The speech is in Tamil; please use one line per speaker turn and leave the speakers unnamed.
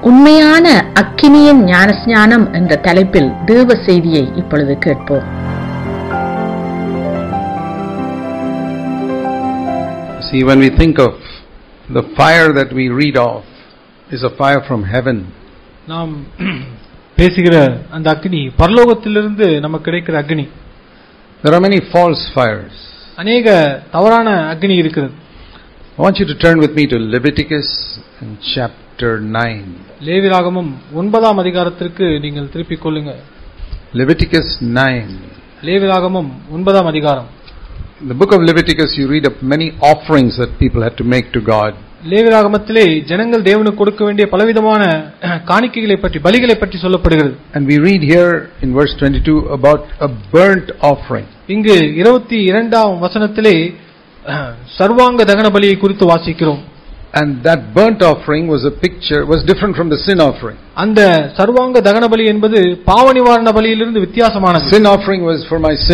உண்மையான அக்கினியின் ஞானஸ்ஞானம் என்ற தலைப்பில் தேவ செய்தியை இப்பொழுது கேட்போம்
See, when we think of the fire that we read of, is a fire from heaven.
நாம் பேசுகிற அந்த அக்னி பரலோகத்திலிருந்து நமக்கு கிடைக்கிற அக்னி
There are many false fires.
அநேக தவறான அக்னி இருக்கிறது
I want you to turn with me to Leviticus in chapter 9.
லேவிராகமும் ஒன்பதாம் அதிகாரத்திற்கு நீங்கள் திருப்பிக் கொள்ளுங்க
Leviticus 9.
லேவிராகமும் ஒன்பதாம் அதிகாரம்
In the book of Leviticus, you read of many offerings that people had to make to God.
லேவிராகமத்திலே ஜனங்கள் தேவனுக்கு கொடுக்க வேண்டிய பலவிதமான காணிக்கைகளை பற்றி பலிகளை பற்றி சொல்லப்படுகிறது
And we read here in verse 22 about a burnt offering.
இங்கு இருபத்தி இரண்டாம் வசனத்திலே அஹ், சர்வாங்க தகன பலியை குறித்து வாசிக்கிறோம்
And that burnt offering was a picture, was different from the sin offering.
அந்த சர்வாங்க தகன பலி என்பது பாவ நிவாரண பலியிலிருந்து வித்தியாசமானது
Sin offering was for my sin.